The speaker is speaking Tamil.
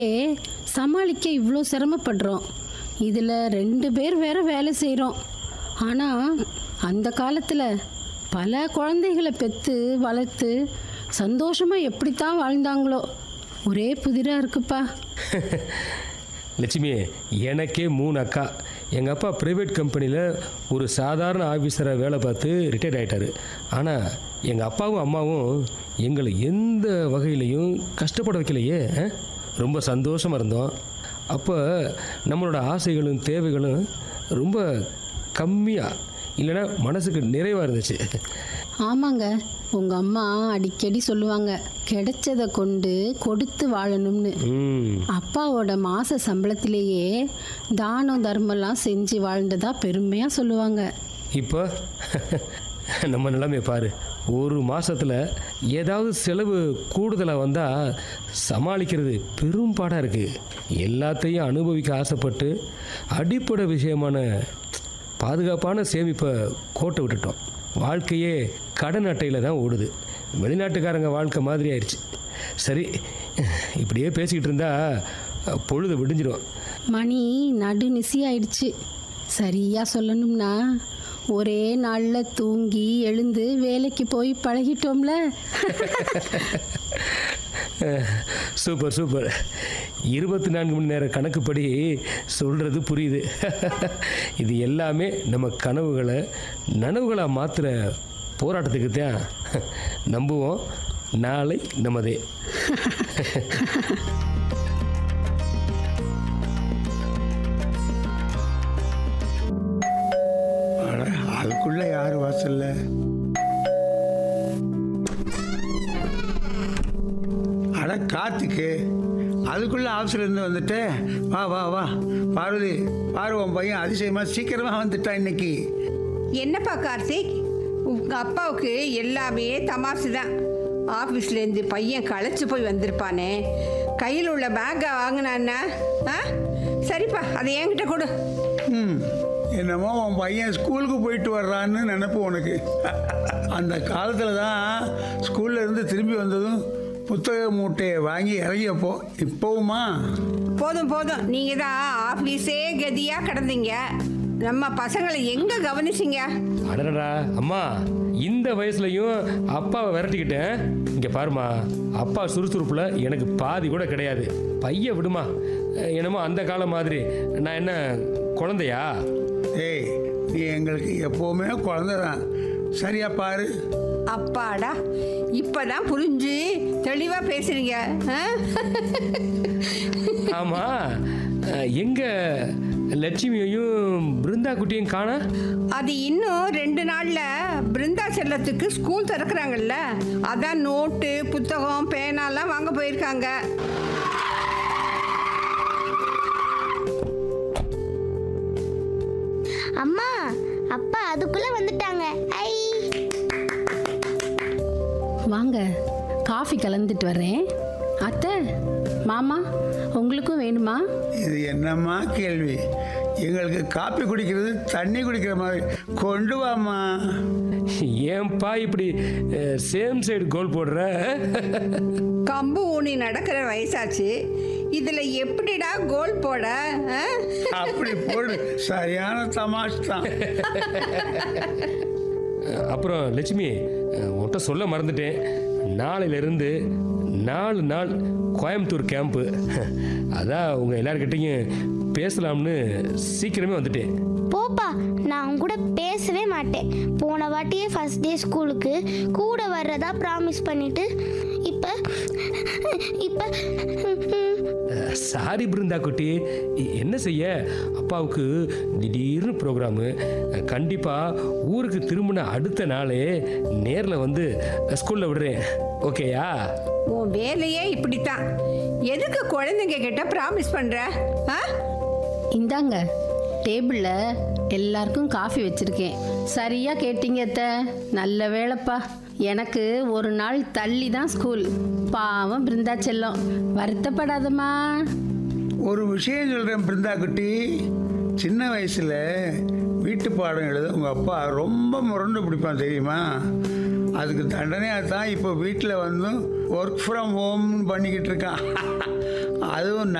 ஏ சமாளிக்க இவ்வளோ சிரமப்படுறோம் இதில் ரெண்டு பேர் வேற வேலை செய்கிறோம் ஆனால் அந்த காலத்தில் பல குழந்தைகளை பெற்று வளர்த்து சந்தோஷமாக எப்படித்தான் வாழ்ந்தாங்களோ ஒரே புதிராக இருக்குப்பா லட்சுமி எனக்கே மூணு அக்கா எங்கள் அப்பா ப்ரைவேட் கம்பெனியில் ஒரு சாதாரண ஆஃபீஸராக வேலை பார்த்து ரிட்டையர்ட் ஆகிட்டாரு ஆனால் எங்கள் அப்பாவும் அம்மாவும் எங்களை எந்த வகையிலையும் கஷ்டப்பட வைக்கலையே ஆ? ரொம்ப சந்தோஷமாக இருந்தோம் அப்போ நம்மளோட ஆசைகளும் தேவைகளும் ரொம்ப கம்மியாக இல்லைன்னா மனசுக்கு நிறைவாக இருந்துச்சு ஆமாங்க உங்கள் அம்மா அடிக்கடி சொல்லுவாங்க கிடைச்சதை கொண்டு கொடுத்து வாழணும்னு ம் அப்பாவோட மாச சம்பளத்திலேயே தானம் தர்மம்லாம் செஞ்சு வாழ்ந்ததா பெருமையாக சொல்லுவாங்க இப்போ நம்ம நிலைமை பாரு ஒரு மாசத்துல ஏதாவது செலவு கூடுதலாக வந்தால் சமாளிக்கிறது பெரும் பாடாக இருக்குது எல்லாத்தையும் அனுபவிக்க ஆசைப்பட்டு அடிப்படை விஷயமான பாதுகாப்பான சேமிப்பை கோட்டை விட்டுட்டோம் வாழ்க்கையே கடன் அட்டையில் தான் ஓடுது வெளிநாட்டுக்காரங்க வாழ்க்கை மாதிரி ஆயிடுச்சு சரி இப்படியே பேசிக்கிட்டு இருந்தா பொழுது விடிஞ்சிடும் மணி நடு நிசி ஆயிடுச்சு சரியா சொல்லணும்னா ஒரே நாளில் தூங்கி எழுந்து வேலைக்கு போய் பழகிட்டோம்ல சூப்பர் சூப்பர் இருபத்தி நான்கு மணி நேர கணக்குப்படி சொல்கிறது புரியுது இது எல்லாமே நம்ம கனவுகளை நனவுகளாக மாற்றுற போராட்டத்துக்கு தான் நம்புவோம் நாளை நமதே அட, அதுக்குள்ள யார் வாசல்ல அட கார்த்திக்கு அதுக்குள்ள ஆஃபீஸ்ல இருந்து வந்துட்டு வா வா வா பார்வதி பாரு உன் பையன் அதிசயமா சீக்கிரமா வந்துட்டான் இன்னைக்கு என்னப்பா கார்த்திக் உங்க அப்பாவுக்கு எல்லாமே தமாசு தான் ஆஃபீஸ்லேருந்து பையன் களைச்சு போய் வந்திருப்பானே கையில் உள்ள பேக்கை வாங்கினான்னா ஆ சரிப்பா அதை என்கிட்ட கொடு ம் என்னமோ உன் பையன் ஸ்கூலுக்கு போயிட்டு வர்றான்னு நினப்பு உனக்கு அந்த காலத்தில் தான் ஸ்கூல்ல இருந்து திரும்பி வந்ததும் புத்தக மூட்டையை வாங்கி இறங்கியப்போ இப்போவுமா போதும் போதும் நீங்கள் தான் ஆஃபீஸே கதியாக கிடந்தீங்க நம்ம பசங்களை எங்கே கவனிச்சிங்க அடடா அம்மா இந்த வயசுலையும் அப்பாவை விரட்டிக்கிட்டேன் இங்கே பாருமா அப்பா சுறுசுறுப்பில் எனக்கு பாதி கூட கிடையாது பைய விடுமா என்னமோ அந்த காலம் மாதிரி நான் என்ன குழந்தையா ஏய் நீ எங்களுக்கு எப்போவுமே குழந்தை தான் சரியா பாரு அப்பாடா இப்பதான் புரிஞ்சு தெளிவாக பேசுறீங்க ஆ? ஆமாம் எங்க லட்சுமியையும் பிருந்தா குட்டியும் காண அது இன்னும் ரெண்டு நாள்ல பிருந்தா செல்லத்துக்கு ஸ்கூல் திறக்கிறாங்கல்ல அதான் நோட்டு புத்தகம் பேனாலாம் வாங்க போயிருக்காங்க அம்மா அப்பா அதுக்குள்ள வந்துட்டாங்க ஐ வாங்க காஃபி கலந்துட்டு வரேன் அத்தை மாமா உங்களுக்கும் வேணுமா இது என்னம்மா கேள்வி எங்களுக்கு காப்பி குடிக்கிறது தண்ணி குடிக்கிற மாதிரி கொண்டு வாம்மா ஏன்பா இப்படி சேம் சைடு கோல் போடுற கம்பு ஊனி நடக்கிற வயசாச்சு இதுல எப்படிடா கோல் போட ஆ? அப்படி போடு சரியான தமாஷ் தான் அப்புறம் லட்சுமி உன்கிட்ட சொல்ல மறந்துட்டேன் நாளையிலேருந்து நாலு நாள் கோயம்புத்தூர் கேம்ப்பு அதான் உங்கள் எல்லார்கிட்டையும் பேசலாம்னு சீக்கிரமே வந்துட்டேன் போப்பா நான் உன் கூட பேசவே மாட்டேன் போன வாட்டியே ஃபர்ஸ்ட் டே ஸ்கூலுக்கு கூட வர்றதா ப்ராமிஸ் பண்ணிட்டு இப்போ இப்போ சாரி பிருந்தா குட்டி எ- என்ன செய்ய அப்பாவுக்கு திடீர்னு ப்ரோக்ராமு கண்டிப்பாக ஊருக்கு திரும்பின அடுத்த நாளே நேரில் வந்து ஸ்கூலில் விடுறேன் ஓகேயா உன் வேலையே இப்படித்தான் எதுக்கு குழந்தைங்க கிட்ட ப்ராமிஸ் பண்ற ஆ? இந்தாங்க டேபிளில் எல்லாருக்கும் காஃபி வச்சுருக்கேன் சரியாக கேட்டீங்க அத்தை நல்ல வேலைப்பா எனக்கு ஒரு நாள் தள்ளி தான் ஸ்கூல் பாவம் பிருந்தா செல்லம் வருத்தப்படாதம்மா ஒரு விஷயம் சொல்கிறேன் பிருந்தா குட்டி சின்ன வயசில் வீட்டு பாடம் எழுத உங்கள் அப்பா ரொம்ப முரண்டு பிடிப்பான் தெரியுமா அதுக்கு தண்டனையாக தான் இப்போ வீட்டில் வந்து ஒர்க் ஃப்ரம் ஹோம் பண்ணிக்கிட்டு இருக்கான் அதுவும்